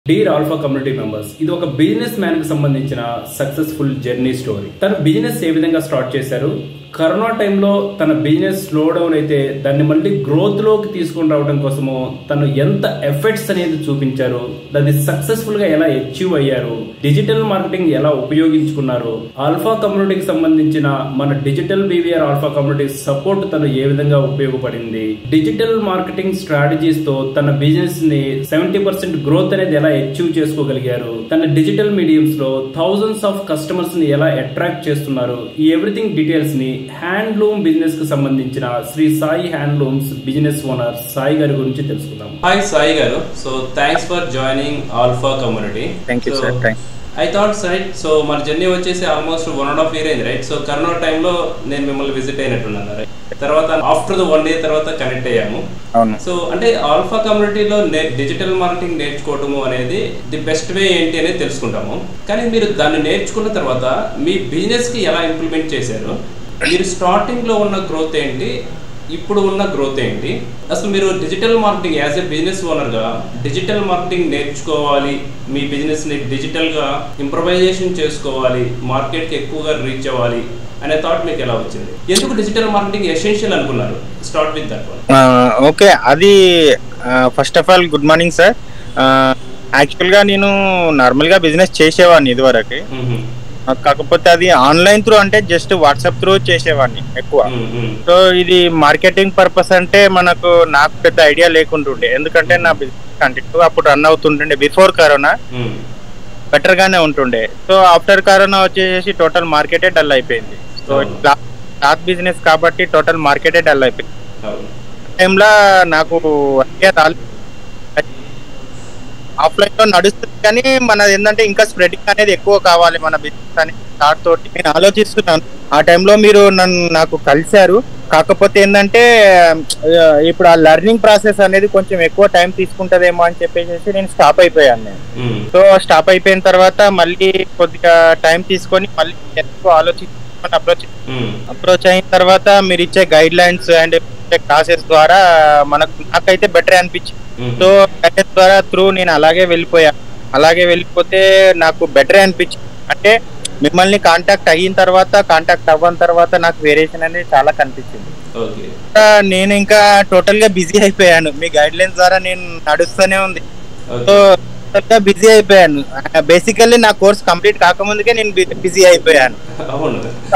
Deere alpha community members ఇది ఒక business businessman కి సంబంధించిన సక్సెస్ఫుల్ జర్నీ స్టోరీ తన బిజినెస్ ఏ విధంగా స్టార్ట్ చేశారు కరోనా టైంలో తన బిజినెస్ స్లో డౌన్ అయితే దాన్ని మళ్ళీ గ్రోత్ లోకి తీసుకొని రావడం కోసము తను ఎంత ఎఫర్ట్స్ అనేది చూపించారు దాన్ని సక్సెస్ఫుల్ గా ఎలా అచీవ్ అయ్యారు డిజిటల్ మార్కెటింగ్ ఎలా ఉపయోగించుకున్నారు ఆల్ఫా కమ్యూనిటీకి సంబంధించిన మన digital BVR alpha community support తను ఏ విధంగా ఉపయోగపడింది డిజిటల్ మార్కెటింగ్ స్ట్రాటజీస్ తో తన బిజినెస్ ని సెవెంటీ పర్సెంట్ గ్రోత్ అనేది ఎలా అచీవ్ చేసుకోగలిగారు తన డిజిటల్ మీడియంస్ లో థౌజండ్స్ ఆఫ్ కస్టమర్స్ ని ఎలా అట్రాక్ట్ చేస్తున్నారు ఈ ఎవ్రీథింగ్ డీటెయిల్స్ ని హ్యాండ్లూమ్ బిజినెస్ కు సంబంధించిన Shri Sai handlooms business owner Sai గారి గురించి తెలుసుకుందాం హాయ్ సాయి గారు so thanks for joining alpha community Thank you, sir. Thank- I thought right so మన జర్నీ వచ్చేసి almost one and half year అయింది రైట్ సో కరోనా టైంలో నేను మిమ్మల్ని విజిట్ అయినట్టున్నాను రైట్ తర్వాత ఆఫ్టర్ ద వన్ ఇయర్ తర్వాత కనెక్ట్ అయ్యాము అవును సో అంటే ఆల్ఫా కమ్యూనిటీలో డిజిటల్ మార్కెటింగ్ నేర్చుకోవటము అనేది ది బెస్ట్ వే ఏంటి అనేది తెలుసుకుంటాము కానీ మీరు దాన్ని నేర్చుకున్న తర్వాత మీ బిజినెస్కి ఎలా ఇంప్లిమెంట్ చేశారు మీరు స్టార్టింగ్లో ఉన్న గ్రోత్ ఏంటి ఇప్పుడు ఉన్న గ్రోత్ ఏంటి అసలు మీరు digital marketing as a business ఓనర్గా డిజిటల్ మార్కెటింగ్ నేర్చుకోవాలి మీ బిజినెస్ని డిజిటల్గా ఇంప్రవైజేషన్ చేసుకోవాలి మార్కెట్కి ఎక్కువగా రీచ్ అవ్వాలి అనే థాట్ మీకు ఎలా వచ్చింది ఎందుకు డిజిటల్ మార్కెటింగ్ ఎసెన్షియల్ అనుకున్నారు స్టార్ట్ విత్ దట్ వన్ ఆ, ఓకే అది first of all good morning sir యాక్చువల్గా నేను నార్మల్గా బిజినెస్ చేసేవాడిని ఇదివరకు ఆ, కాకపోతే అది ఆన్లైన్ త్రూ అంటే జస్ట్ వాట్సాప్ త్రూ చేసేవాడిని ఎక్కువ సో ఇది మార్కెటింగ్ పర్పస్ అంటే మనకు నాకు పెద్ద ఐడియా లేకుంటుండే ఎందుకంటే నా బిజినెస్ కంటిన్యూ అప్పుడు రన్ అవుతుంటుండే బిఫోర్ కరోనా బెటర్ గానే ఉంటుండే సో ఆఫ్టర్ కరోనా వచ్చేసి టోటల్ మార్కెటే డల్ అయిపోయింది సో అవును. క్లాత్ బిజినెస్ కాబట్టి టోటల్ మార్కెటే డల్ అయిపోయింది టైంలో నాకు ఐడియా రాలేదు ఆఫ్లైన్ లో నడుస్తుంది కానీ మన ఏంటంటే ఇంకా స్ప్రెడింగ్ అనేది ఎక్కువ కావాలి మన బిజినెస్ అని థాట్ తోటి నేను ఆలోచిస్తున్నాను ఆ టైంలో మీరు నన్ను నాకు కలిశారు కాకపోతే ఏంటంటే ఆ, ఇప్పుడు ఆ లెర్నింగ్ ప్రాసెస్ అనేది కొంచెం ఎక్కువ టైం తీసుకుంటదేమో అని చెప్పేసి నేను స్టాప్ అయిపోయాను నేను సో స్టాప్ అయిపోయిన తర్వాత మళ్ళీ కొద్దిగా టైం తీసుకొని మళ్ళీ ఎక్కువ ఆలోచించుకొని అప్రోచ్ అప్రోచ్ అయిన తర్వాత మీరు ఇచ్చే గైడ్ లైన్స్ అండ్ క్లాసెస్ ద్వారా మనకు నాకైతే బెటర్ అనిపించింది సో గైడెన్స్ ద్వారా త్రూ నేను అలాగే వెళ్ళిపోయా అలాగే వెళ్ళిపోతే నాకు బెటర్ అనిపించింది అంటే మిమ్మల్ని కాంటాక్ట్ అయిన తర్వాత కాంటాక్ట్ అవ్వని తర్వాత నాకు వేరియేషన్ అనేది చాలా కనిపించింది ఓకే ఇంకా నేను ఇంకా టోటల్ గా బిజీ అయిపోయాను మీ గైడ్ లైన్స్ ద్వారా నేను నడుస్తూనే ఉంది సో టోటల్ గా బిజీ అయిపోయాను బేసికల్లీ నా కోర్స్ కంప్లీట్ కాకముందుకే నేను బిజీ అయిపోయాను అవును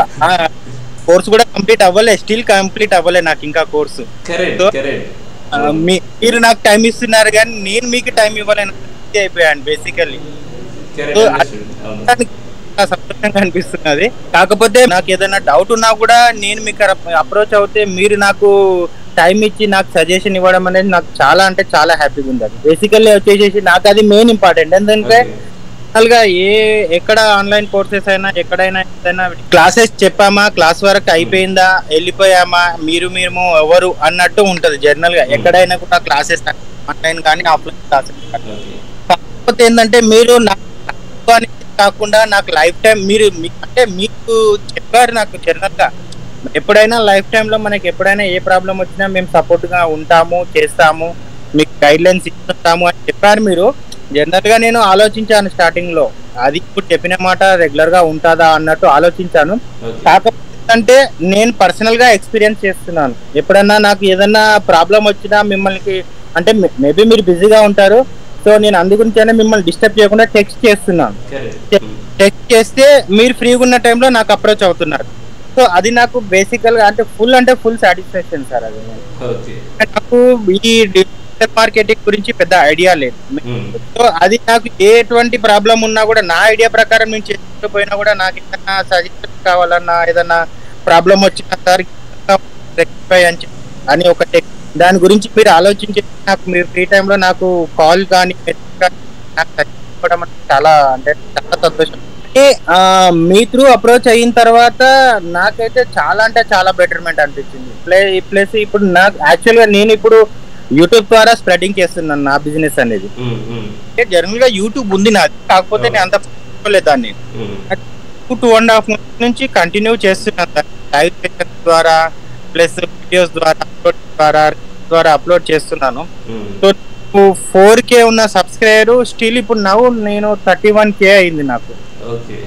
కోర్స్ కూడా కంప్లీట్ అవ్వలే స్టిల్ కంప్లీట్ అవ్వలే నాకు ఇంకా కోర్సు కరెక్ట్ So- కరెక్ట్ ఆ, మీ- మీరు నాకు టైం ఇస్తున్నారు కానీ నేను మీకు టైం ఇవ్వలేను బిజీ అయిపోయాను బేసికల్లీ కరెక్ట్ So, అవును సంతోషంగా అనిపిస్తున్నది కాకపోతే నాకు ఏదైనా డౌట్ ఉన్నా కూడా నేను మీకు అప్రోచ్ అవుతే మీరు నాకు టైం ఇచ్చి నాకు సజెషన్ ఇవ్వడం అనేది నాకు చాలా అంటే చాలా హ్యాపీగా ఉంది అది బేసికల్లీ వచ్చేసేసి నాకు అది మెయిన్ ఇంపార్టెంట్ ఎందుకంటే Okay. జనరల్ గా ఏ ఎక్కడ ఆన్లైన్ కోర్సెస్ అయినా ఎక్కడైనా ఏదైనా క్లాసెస్ చెప్పామా క్లాస్ వరకు అయిపోయిందా వెళ్ళిపోయామా మీరు మేము ఎవరు అన్నట్టు ఉంటది జనరల్ గా ఎక్కడైనా కూడా క్లాసెస్ ఆన్లైన్ కానీ ఆఫ్లైన్ క్లాసెస్ కానీ ఓకే కాకపోతే ఏంటంటే మీరు నాకు అని కాకుండా నాకు లైఫ్ టైం మీరు మీ- అంటే మీకు చెప్పారు నాకు జనరల్ గా ఎప్పుడైనా లైఫ్ టైంలో మనకి ఎప్పుడైనా ఏ ప్రాబ్లం వచ్చినా మేము సపోర్ట్ గా ఉంటాము చేస్తాము మీకు గైడ్ లైన్స్ ఇస్తుంటాము అని చెప్పారు మీరు జనరల్ గా నేను ఆలోచించాను స్టార్టింగ్ లో అది ఇప్పుడు చెప్పిన మాట రెగ్యులర్ గా ఉంటుందా అన్నట్టు ఆలోచించాను ఓకే కాకపోతే అంటే నేను పర్సనల్ గా ఎక్స్పీరియన్స్ చేస్తున్నాను ఎప్పుడన్నా నాకు ఏదన్నా ప్రాబ్లం వచ్చినా మిమ్మల్ని అంటే మేబీ మీరు బిజీగా ఉంటారు సో నేను అందు గురించైనా మిమ్మల్ని డిస్టర్బ్ చేయకుండా టెక్స్ట్ చేస్తున్నాను కరెక్ట్ టెక్స్ట్ చేస్తే మీరు ఫ్రీగా ఉన్న టైంలో నాకు అప్రోచ్ అవుతున్నారు సో అది నాకు బేసికల్ గా అంటే ఫుల్ అంటే ఫుల్ సాటిస్ఫాక్షన్ సార్ అది ఓకే నాకు ఈ డిజిటల్ మార్కెటింగ్ గురించి పెద్ద ఐడియా లేదు సో అది నాకు ఎటువంటి ప్రాబ్లం ఉన్నా కూడా నా ఐడియా ప్రకారం నేను చేసుకుపోయినా కూడా నాకు ఏదైనా సజెషన్ కావాలన్నా ఏదైనా ప్రాబ్లం వచ్చినా సార్ రెక్టిఫై అని చెప్పి అని ఒక టెక్ దాని గురించి మీరు ఆలోచించి నాకు మీరు ఫ్రీ టైంలో నాకు కాల్ కానీ message కానీ నాకు suggest ఇవ్వడం అంటే చాలా అంటే చాలా సంతోషం అంటే, ఆ, మీ త్రూ అప్రోచ్ అయిన తర్వాత నాకైతే చాలా అంటే చాలా బెటర్మెంట్ అనిపించింది ప్లే ప్లస్ ఇప్పుడు నాకు యాక్చువల్గా నేను ఇప్పుడు యూట్యూబ్ ద్వారా స్ప్రెడింగ్ చేస్తున్నాను నా బిజినెస్ అనేది అంటే జనరల్ గా యూట్యూబ్ ఉంది నాది కాకపోతే నేను అంత పట్టుకోలేదు దాన్ని టూ అండ్ హాఫ్ మంత్స్ నుంచి కంటిన్యూ చేస్తున్నాను దాన్ని. లైవ్ సెషన్స్ ద్వారా ప్లస్ వీడియోస్ ద్వారా upload ద్వారా ద్వారా అప్లోడ్ చేస్తున్నాను సో నాకు ఫోర్ కే ఉన్న సబ్స్క్రైబర్ స్టిల్ ఇప్పుడు నవ్వు నేను థర్టీ వన్ కే అయింది నాకు okay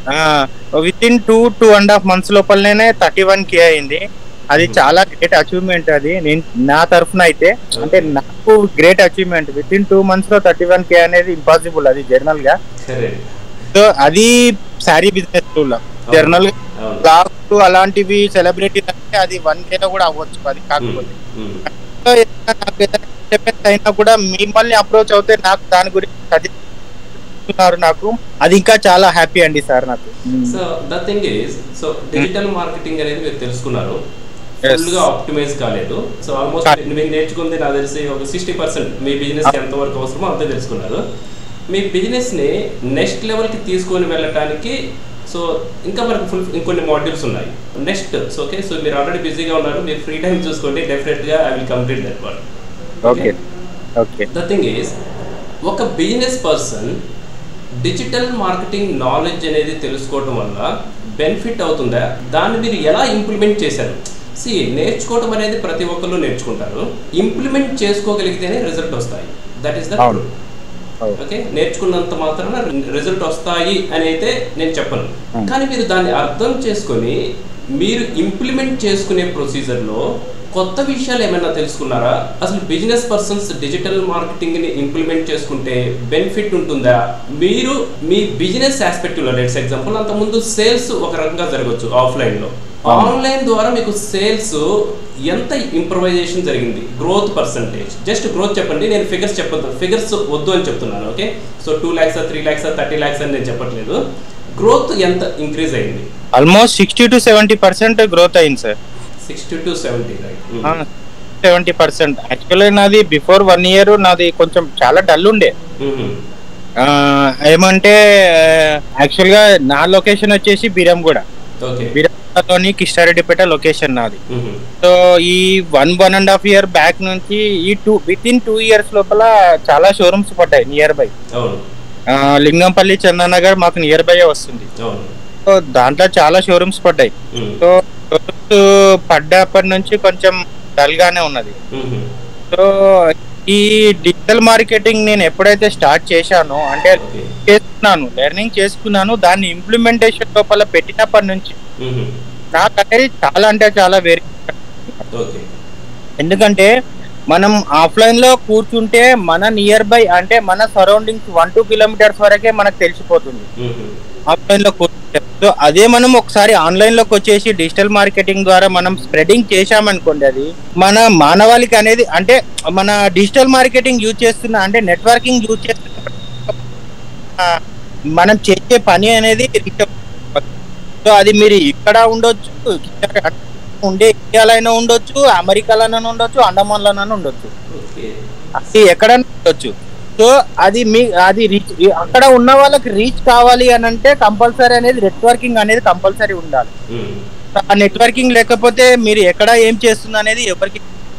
within two two and half months లోపలనే థర్టీ వన్ కే అయింది అది చాలా గ్రేట్ అచీవ్మెంట్ అది నేను నా తరఫున అయితే అంటే నాకు great achievement within two months లో థర్టీ వన్ కే అనేది ఇంపాసిబుల్ అది జనరల్ గా కరెక్ట్ సో అది శారీ బిజినెస్ లో జనరల్ గా అవును బ్లాగ్స్ అలాంటివి సెలబ్రిటీ అంటే అది వన్ కే లో కూడా అవ్వచ్చు అది కాకపోతే ఉమ్. సో ఏదైనా నాకు ఏదైనా డిస్టర్బెన్స్ అయినా కూడా మిమ్మల్ని అప్రోచ్ అవుతే నాకు దాని గురించి సజెస్ట్ చేస్తున్నారు నాకు అది ఇంకా చాలా హ్యాపీ అండి సార్ నాకు so the thing is so digital marketing అనేది మీరు తెలుసుకున్నారు Yes. ఫుల్ గా ఆప్టిమైజ్ కాలేదు సో ఆల్మోస్ట్ కాలేదు. మీరు నేర్చుకుంది నాకు తెలిసి ఒక సిక్స్టీ పర్సెంట్ మీ బిజినెస్ ఎంత వరకు అవసరమో అంతే తెలుసుకున్నారు మీ బిజినెస్ ని నెక్స్ట్ లెవెల్ కి తీసుకొని వెళ్ళటానికి సో ఇంకా మనకు ఫుల్ ఇంకొన్ని మాడ్యూల్స్ ఉన్నాయి నెక్స్ట్ సో ఓకే సో మీరు ఆల్రెడీ బిజీగా ఉన్నారు మీరు ఫ్రీ టైం చూసుకోండి డెఫినెట్ గా I will complete that work okay okay the thing is ఒక business person digital marketing knowledge అనేది తెలుసుకోవటం వల్ల బెనిఫిట్ అవుతుందా దాన్ని మీరు ఎలా ఇంప్లిమెంట్ చేశారు సి నేర్చుకోవటం అనేది ప్రతి ఒక్కళ్ళు నేర్చుకుంటారు ఇంప్లిమెంట్ చేసుకోగలిగితేనే రిజల్ట్ వస్తాయి దట్ ఈస్ ద అవును. అవును. ఓకే నేర్చుకున్నంత మాత్రాన రిజల్ట్ వస్తాయి అని అయితే నేను చెప్పను అవును. కానీ మీరు దాన్ని అర్థం చేసుకొని మీరు ఇంప్లిమెంట్ చేసుకునే ప్రొసీజర్లో కొత్త విషయాలు ఏమైనా తెలుసుకున్నారా అసలు బిజినెస్ పర్సన్స్ డిజిటల్ మార్కెటింగ్ ని ఇంప్లిమెంట్ చేసుకుంటే బెనిఫిట్ ఉంటుందా మీరు మీ బిజినెస్ ఆస్పెక్ట్ లో లెట్స్ ఎగ్జాంపుల్ అంతకుముందు సేల్స్ ఒక రకంగా జరగవచ్చు ఆఫ్లైన్ లో అవును. ఆన్లైన్ ద్వారా మీకు సేల్స్ ఎంత ఇంప్రవైజేషన్ జరిగింది గ్రోత్ పర్సంటేజ్ జస్ట్ గ్రోత్ చెప్పండి నేను ఫిగర్స్ చెప్పొద్దు ఫిగర్స్ వద్దు అని చెప్తున్నాను okay so two lakhs three lakhs thirty lakhs అని నేను చెప్పట్లేదు గ్రోత్ ఎంత ఇంక్రీజ్ అయింది almost sixty to seventy percent growth అయింది sir sixty to seventy right seventy percent actually నాది బిఫోర్ వన్ ఇయర్ నాది కొంచెం చాలా డల్ ఉండే ఆ, ఏమంటే యాక్చువల్ గా నా లొకేషన్ వచ్చేసి బీరంగూడ ఓకే బీరంగూడలోని కిష్టారెడ్డిపేట లొకేషన్ నాది సో ఈ one one and half year back నుంచి ఈ two within two years లోపల చాలా షోరూమ్స్ పడ్డాయి నియర్ బై అవును లింగంపల్లి చందనగర్ మాకు నియర్ బై వస్తుంది అవును సో దాంట్లో చాలా షోరూమ్స్ పడ్డాయి మ్మ్. సో షోరూమ్స్ పడ్డప్పటి నుంచి కొంచెం డల్ గానే ఉన్నది మ్మ్. సో ఈ డిజిటల్ మార్కెటింగ్ నేను ఎప్పుడైతే స్టార్ట్ చేశానో అంటే ఓకే చేస్తున్నాను లెర్నింగ్ చేసుకున్నాను దాన్ని ఇంప్లిమెంటేషన్ లోపల పెట్టినప్పటి నుంచి మ్మ్. నాకు అనేది చాలా అంటే చాలా వేరే ఓకే ఎందుకంటే మనం ఆఫ్లైన్ లో కూర్చుంటే మన నియర్ బై అంటే మన సరౌండింగ్స్ వన్ టూ కిలోమీటర్స్ వరకే మనకు తెలిసిపోతుంది మ్మ్. ఆఫ్లైన్ లో కూర్చుంటే సో అదే మనం ఒకసారి ఆన్లైన్ లోకి వచ్చేసి డిజిటల్ మార్కెటింగ్ ద్వారా మనం స్ప్రెడింగ్ చేశామనుకోండి అది మన మానవాళికి అనేది అంటే మన డిజిటల్ మార్కెటింగ్ యూజ్ చేస్తున్న అంటే నెట్వర్కింగ్ యూజ్ చేస్తున్న ఆ, మనం చేసే పని అనేది reach అవుతుంది. సో అది మీరు ఇక్కడ ఉండొచ్చు ఇక్కడ ఉండే ఇండియాలో ఉండొచ్చు అమెరికాలోనైనా ఉండొచ్చు అండమాన్లోనైనా ఉండొచ్చు ఓకే అది ఎక్కడైనా ఉండొచ్చు సో అది మీ అది రీచ్ అక్కడ ఉన్న వాళ్ళకి రీచ్ కావాలి అని అంటే కంపల్సరీ అనేది నెట్వర్కింగ్ అనేది కంపల్సరీ ఉండాలి మ్మ్. ఆ నెట్వర్కింగ్ లేకపోతే మీరు ఎక్కడ ఏం చేస్తుంది అనేది ఎవరికి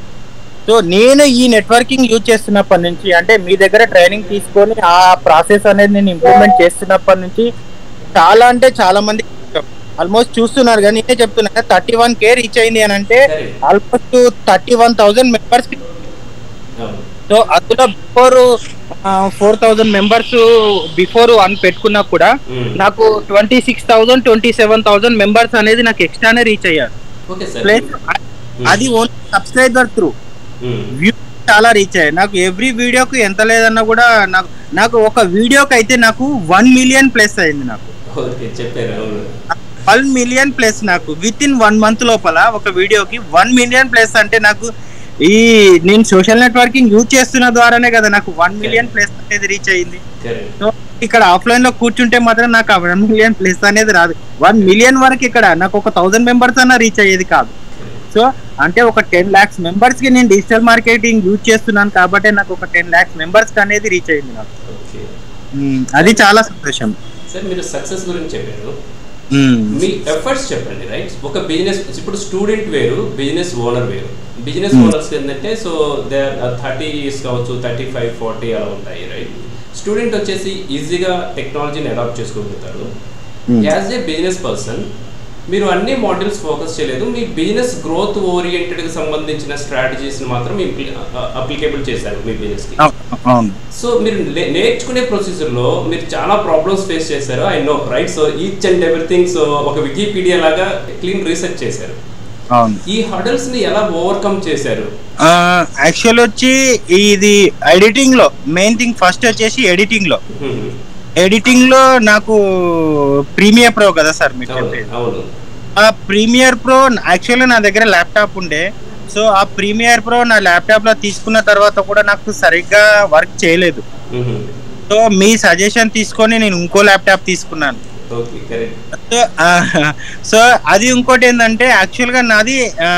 సో నేను ఈ నెట్వర్కింగ్ యూజ్ చేస్తున్నప్పటి నుంచి అంటే మీ దగ్గర ట్రైనింగ్ తీసుకొని ఆ ప్రాసెస్ అనేది నేను ఇంప్లిమెంట్ చేస్తున్నప్పటి నుంచి చాలా అంటే చాలా మంది ఆల్మోస్ట్ చూస్తున్నారు కానీ నేనే చెప్తున్నా థర్టీ వన్ కే రీచ్ అయింది అని అంటే సరే almost thirty one thousand members అవును సో అందులో before four thousand members before అని పెట్టుకున్నా కూడా మ్మ్. నాకు twenty six thousand twenty seven thousand members అనేది నాకు ఎక్స్ట్రానే రీచ్ అయ్యారు ఓకే సార్ ప్లస్ అది ఓన్లీ సబ్స్క్రైబర్ త్రూ మ్మ్. వ్యూ చాలా రీచ్ అయ్యాయి నాకు ఎవ్రీ వీడియోకి ఎంత లేదన్నా కూడా నాకు నాకు ఒక వీడియోకి అయితే నాకు వన్ మిలియన్ ప్లస్ అయింది నాకు ఓకే చెప్పారు అవును వన్ మిలియన్ ప్లస్ నాకు విత్ ఇన్ వన్ మంత్ లోపల ఒక వీడియోకి వన్ మిలియన్ ప్లస్ అంటే నాకు ఈ నేను సోషల్ నెట్వర్కింగ్ యూజ్ చేస్తున్న ద్వారానే కదా నాకు వన్ మిలియన్ ప్లస్ అనేది రీచ్ అయింది కరెక్ట్ సో ఇక్కడ ఆఫ్లైన్ లో కూర్చుంటే మాత్రం నాకు ఆ వన్ మిలియన్ ప్లస్ అనేది రాదు వన్ మిలియన్ వరకు ఇక్కడ నాకు ఒక థౌసండ్ మెంబర్స్ అన్న రీచ్ అయ్యేది కాదు సో అంటే ఒక టెన్ లాక్స్ మెంబర్స్ కి నేను డిజిటల్ మార్కెటింగ్ యూజ్ చేస్తున్నాను కాబట్టి నాకు ఒక టెన్ లాక్స్ మెంబర్స్ కి అనేది రీచ్ అయింది నాకు ఓకే ఉమ్, అది చాలా సంతోషం సార్ మీరు సక్సెస్ గురించి చెప్పారు ఉమ్, మీ ఎఫర్ట్స్ చెప్పండి రైట్ ఒక బిజినెస్ ఇప్పుడు స్టూడెంట్ వేరు బిజినెస్ ఓనర్ వేరు బిజినెస్ Hmm. ఓనర్స్ ఏంటంటే సో దే థర్టీ ఇయర్స్ కావచ్చు థర్టీ ఫైవ్ ఫార్టీ అలా ఉంటాయి రైట్ స్టూడెంట్ వచ్చేసి ఈజీగా టెక్నాలజీని అడాప్ట్ చేసుకోగలుగుతారు Hmm. As a business person మీరు అన్ని మోడల్స్ ఫోకస్ చేయలేదు మీ బిజినెస్ గ్రోత్ ఓరియంటెడ్కి సంబంధించిన స్ట్రాటజీస్ని మాత్రం అప్లికేబుల్ చేశారు మీ బిజినెస్కి అవును, అవును సో మీరు లే- నేర్చుకునే ప్రొసీజర్లో మీరు చాలా ప్రాబ్లమ్స్ ఫేస్ చేశారు I know right so each and everything so ఒక వికీపీడియా లాగా క్లీన్ రీసెర్చ్ చేశారు అవును ఈ హడల్స్ ని ఎలా ఓవర్కమ్ చేశారు యాక్చువల్ వచ్చి ఇది ఎడిటింగ్ లో మెయిన్ థింగ్ ఫస్ట్ వచ్చేసి ఎడిటింగ్ లో హ్మ్. ఎడిటింగ్ లో నాకు ప్రీమియర్ ప్రో కదా సార్ మీరు అవును చెప్పేది అవును ఆ ప్రీమియర్ ప్రో యాక్చువల్లీ నా దగ్గర ల్యాప్టాప్ ఉండే సో ఆ ప్రీమియర్ ప్రో నా ల్యాప్టాప్ లో తీసుకున్న తర్వాత కూడా నాకు సరిగ్గా వర్క్ చేయలేదు హ్మ్. సో మీ సజెషన్ తీసుకొని నేను ఇంకో ల్యాప్టాప్ తీసుకున్నాను ఓకే కరెక్ట్ సో ఆ, సో అది ఇంకోటి ఏంటంటే యాక్చువల్ గా నాది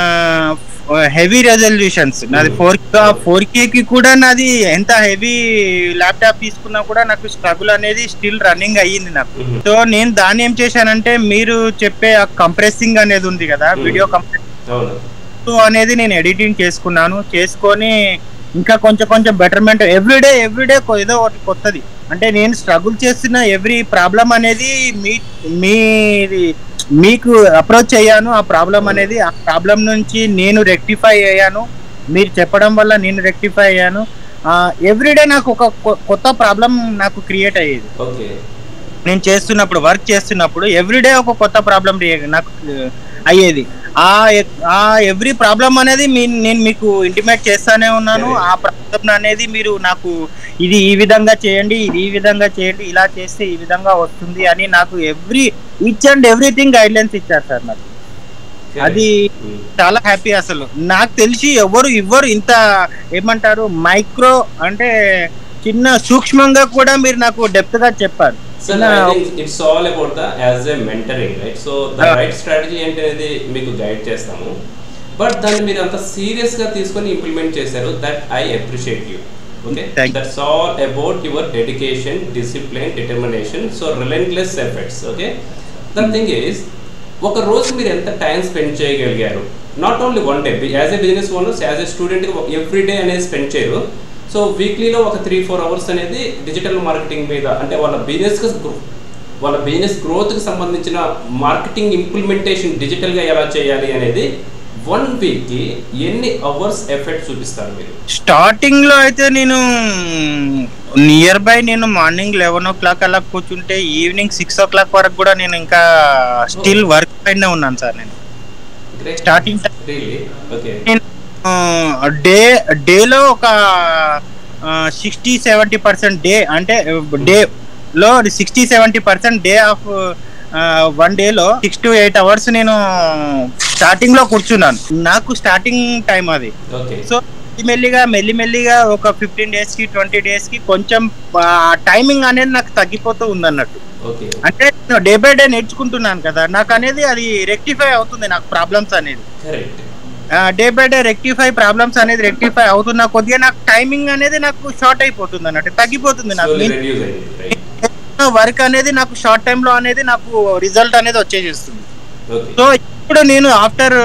హెవీ రెజల్యూషన్స్ నాది ఫోర్ ఫోర్ కి కూడా నాది ఎంత హెవీ ల్యాప్టాప్ తీసుకున్నా కూడా నాకు స్ట్రగుల్ అనేది స్టిల్ రన్నింగ్ అయ్యింది నాకు Mhm. సో నేను దాన్ని ఏం చేశానంటే మీరు చెప్పే ఆ కంప్రెసింగ్ అనేది ఉంది కదా Mhm. వీడియో కంప్రెస్ అవును అనేది నేను ఎడిటింగ్ చేసుకున్నాను చేసుకొని ఇంకా కొంచెం కొంచెం బెటర్మెంట్ ఎవ్రీడే ఎవ్రీడే ఏదో ఒకటి కొత్తది అంటే నేను స్ట్రగుల్ చేస్తున్న ఎవ్రీ ప్రాబ్లం అనేది మీ మీది మీకు అప్రోచ్ అయ్యాను ఆ ప్రాబ్లం అనేది ఆ ప్రాబ్లం నుంచి నేను రెక్టిఫై అయ్యాను మీరు చెప్పడం వల్ల నేను రెక్టిఫై అయ్యాను ఎవ్రీడే నాకు ఒక కొ- కొత్త ప్రాబ్లం నాకు క్రియేట్ అయ్యేది ఓకే నేను చేస్తున్నప్పుడు వర్క్ చేస్తున్నప్పుడు ఎవ్రీడే ఒక కొత్త ప్రాబ్లం నాకు uh, అయ్యేది ఆ ఎ- ఆ ఎవ్రీ ప్రాబ్లం అనేది మీ- నేను మీకు ఇంటిమేట్ చేస్తానే ఉన్నాను ఆ ప్రాబ్లం అనేది మీరు నాకు ఇది ఈ విధంగా చేయండి ఇది ఈ విధంగా చేయండి ఇలా చేస్తే ఈ విధంగా వస్తుంది అని నాకు every each and everything guidelines ఇచ్చారు సార్ నాకు అది Hmm. చాలా హ్యాపీ అసలు నాకు తెలిసి ఎవరు ఇవ్వరు ఇంత ఏమంటారు మైక్రో అంటే చిన్న సూక్ష్మంగా కూడా మీరు నాకు డెప్త్ గా చెప్పారు సో చిన్న I think it's all about the as a mentoring right so the Ah. Right strategy ఏంటి అనేది మీకు గైడ్ చేస్తాము బట్ దాన్ని మీరు అంత సీరియస్ గా తీసుకొని ఇంప్లిమెంట్ చేశారు that I appreciate you okay Thank you. That's all about your dedication discipline determination so relentless efforts okay the thing is ఒక రోజు మీరు ఎంత టైం స్పెండ్ చేయగలిగారు not only one day as a business owners as a student every day అనేది spend చేయరు so వీక్లీలో ఒక three four hours అనేది డిజిటల్ మార్కెటింగ్ మీద అంటే వాళ్ళ బిజినెస్ వాళ్ళ బిజినెస్ గ్రోత్కి సంబంధించిన మార్కెటింగ్ ఇంప్లిమెంటేషన్ డిజిటల్గా ఎలా చేయాలి అనేది వన్ వీక్కి ఎన్ని అవర్స్ ఎఫెక్ట్ చూపిస్తారు మీరు స్టార్టింగ్ లో అయితే నేను నియర్ బై నేను మార్నింగ్ లెవెన్ ఓ క్లాక్ అలా కూర్చుంటే ఈవినింగ్ సిక్స్ ఓ క్లాక్ వరకు కూడా నేను ఇంకా స్టిల్ వర్క్ పైన ఉన్నాను సార్ నేను Starting time- రియలీ ఓకే నేను డే డేలో ఒక సిక్స్టీ సెవెంటీ పర్సెంట్ డే అంటే డే లో sixty seventy percent day of one డేలో సిక్స్ టు ఎయిట్ అవర్స్ నేను స్టార్టింగ్ లో కూర్చున్నాను నాకు స్టార్టింగ్ టైం అది ఓకే సో మెల్లిగా మెల్లిమెల్లిగా ఒక ఫిఫ్టీన్ డేస్ కి ట్వంటీ డేస్ కి కొంచెం టైమింగ్ అనేది నాకు తగ్గిపోతూ ఉంది అన్నట్టు ఓకే అంటే నేను డే బై డే నేర్చుకుంటున్నాను కదా నాకు అనేది అది రెక్టిఫై అవుతుంది నాకు ప్రాబ్లమ్స్ అనేది correct day by day rectify problems అనేది రెక్టిఫై అవుతున్న కొద్దిగా నాకు టైమింగ్ అనేది నాకు షార్ట్ అయిపోతుంది అన్నట్టు తగ్గిపోతుంది నాకు రెడ్యూస్ అయింది రైట్ వర్క్ అనేది నాకు షార్ట్ టైమ్ లో అనేది నాకు రిజల్ట్ అనేది వచ్చేసేస్తుంది ఓకే సో ఇప్పుడు నేను ఆఫ్టర్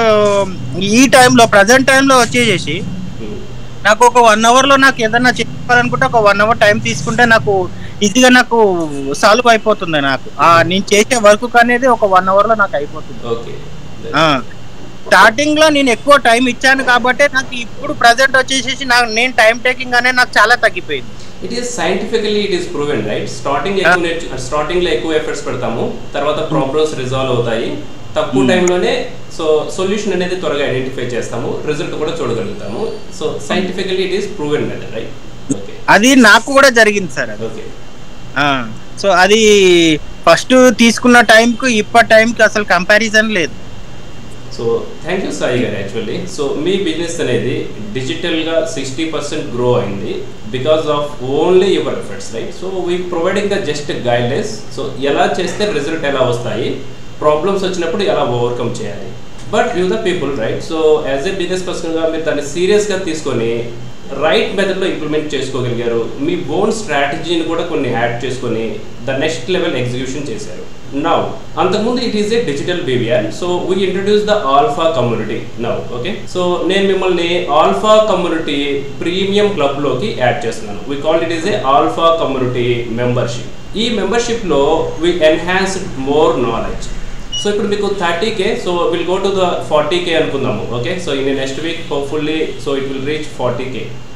ఈ టైంలో ప్రజెంట్ టైంలో వచ్చేసేసి నాకు ఒక వన్ అవర్ లో నాకు ఏదైనా చెప్పాలనుకుంటే ఒక వన్ అవర్ టైం తీసుకుంటే నాకు ఈజీగా నాకు సాల్వ్ అయిపోతుంది నాకు ఆ నేను చేసే వర్క్ అనేది ఒక వన్ అవర్ లో నాకు అయిపోతుంది ఓకే స్టార్టింగ్ లో నేను ఎక్కువ టైం ఇచ్చాను కాబట్టి నాకు ఇప్పుడు ప్రజెంట్ వచ్చేసేసి నాకు నేను టైం టేకింగ్ అనేది నాకు చాలా తగ్గిపోయింది it is scientifically it is proven right starting ఎక్కువ నేర్చు స్టార్టింగ్ లో ఎక్కువ ఎఫర్ట్స్ పెడతాము తర్వాత ప్రాబ్లమ్స్ రిజాల్వ్ అవుతాయి తక్కువ టైంలోనే సో సొల్యూషన్ అనేది త్వరగా ఐడెంటిఫై చేస్తాము రిజల్ట్ కూడా చూడగలుగుతాము so scientifically it is proven method right okay అది నాకు కూడా జరిగింది సార్ అది ఓకే సో అది ఫస్ట్ తీసుకున్న టైంకు ఇప్పటి టైంకి అసలు కంపారిజన్ లేదు సో థ్యాంక్ యూ సాయి గారు యాక్చువల్లీ సో మీ బిజినెస్ అనేది డిజిటల్గా సిక్స్టీ పర్సెంట్ గ్రో అయింది because of only your efforts right so we providing the just guidelines so ఎలా చేస్తే రిజల్ట్ ఎలా వస్తాయి ప్రాబ్లమ్స్ వచ్చినప్పుడు ఎలా ఓవర్కమ్ చేయాలి but you the people right so as a business పర్సన్గా మీరు దాన్ని సీరియస్గా తీసుకొని రైట్ మెథడ్లో ఇంప్లిమెంట్ చేసుకోగలిగారు మీ ఓన్ స్ట్రాటజీని కూడా కొన్ని యాడ్ చేసుకొని ద నెక్స్ట్ లెవెల్ ఎగ్జిక్యూషన్ చేశారు నౌ అంతకుముందు it is a digital BVR so we introduce the alpha community now okay so నేను మిమ్మల్ని ఆల్ఫా కమ్యూనిటీ ప్రీమియం క్లబ్లోకి యాడ్ చేస్తున్నాను we call it is a alpha community membership ఈ మెంబర్షిప్లో we enhanced more knowledge so ఇప్పుడు మీకు thirty K so will go to the forty K అనుకుందాము okay so in next week hopefully so it will reach forty K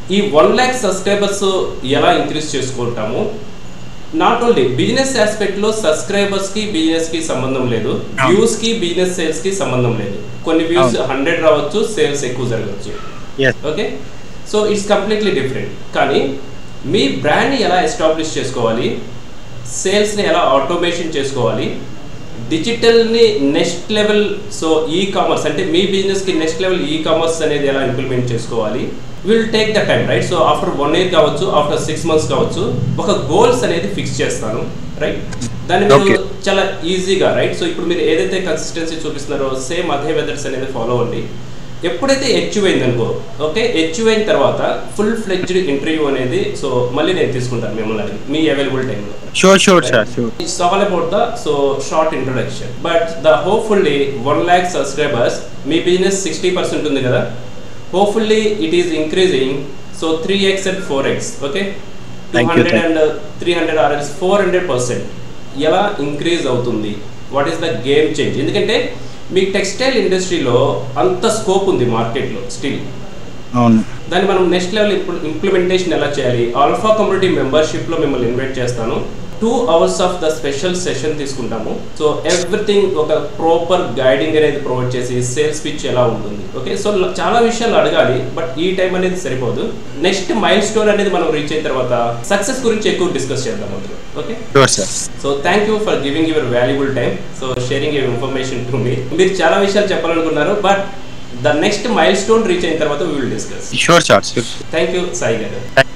ఈ one lakh subscribers ఎలా increase చేసుకుంటాము not only business aspect లో subscribers కి business కి సంబంధం లేదు వ్యూస్ కి బిజినెస్ సేల్స్ కి సంబంధం లేదు కొన్ని వ్యూస్ హండ్రెడ్ రావచ్చు సేల్స్ ఎక్కువ జరగవచ్చు yes okay so it's completely different కానీ మీ బ్రాండ్ని ఎలా ఎస్టాబ్లిష్ చేసుకోవాలి సేల్స్ని ఎలా ఆటోమేషన్ చేసుకోవాలి డిజిటల్ని next level so e-commerce అంటే మీ బిజినెస్కి నెక్స్ట్ లెవెల్ ఈ కామర్స్ అనేది ఎలా ఇంప్లిమెంట్ చేసుకోవాలి will take the time right so after one year కావచ్చు ఆఫ్టర్ సిక్స్ మంత్స్ కావచ్చు ఒక గోల్స్ అనేది ఫిక్స్ చేస్తాను రైట్ దాన్ని మీరు Okay. చాలా ఈజీగా రైట్ సో ఇప్పుడు మీరు ఏదైతే కన్సిస్టెన్సీ చూపిస్తున్నారో సేమ్ అదే మెథడ్స్ అనేది ఫాలో అవ్వండి ఎప్పుడైతే హెచ్యూ అయింది అనుకో ఓకే హెచ్యూ అయిన తర్వాత ఫుల్ ఫ్లెడ్జ్డ్ ఇంటర్వ్యూ అనేది సో మళ్ళీ నేను తీసుకుంటాను మిమ్మల్ని అడిగి మీ అవైలబుల్ టైంలో sure sure sir sure It's all about the so short introduction. But the hopefully 1 lakh subscribers, మీ బిజినెస్ సిక్స్టీ పర్సెంట్ ఉంది కదా hopefully it is increasing so three X and four X okay two Thank you, hundred thank and three hundred RS four hundred percent ఎలా increase అవుతుంది what is the game change ఎందుకంటే మీ textile ఇండస్ట్రీలో అంత scope ఉంది మార్కెట్లో still అవును దాన్ని మనం నెక్స్ట్ లెవెల్ ఇంప్లిమెంటేషన్ ఎలా చేయాలి ఆల్ఫా కమ్యూనిటీ మెంబర్షిప్లో మిమ్మల్ని ఇన్వైట్ చేస్తాను two hours of the special session తీసుకుంటాము సో ఎవ్రీథింగ్ ఒక ప్రాపర్ గైడింగ్ అనేది ప్రొవైడ్ చేసి సేల్స్ పిచ్ ఎలా ఉంటుంది ఓకే సో చాలా విషయాలు అడగాలి బట్ ఈ టైం అనేది సరిపోదు నెక్స్ట్ మైల్ స్టోన్ అనేది మనం రీచ్ అయిన తర్వాత సక్సెస్ గురించి ఎక్కువ డిస్కస్ చేద్దాం అందులో okay sure sir so thank you for giving your valuable time so sharing your information to me మీరు చాలా విషయాలు చెప్పాలనుకున్నారు but the next milestone reach అయిన తర్వాత we will discuss sure sir sure thank you Sai గారు thank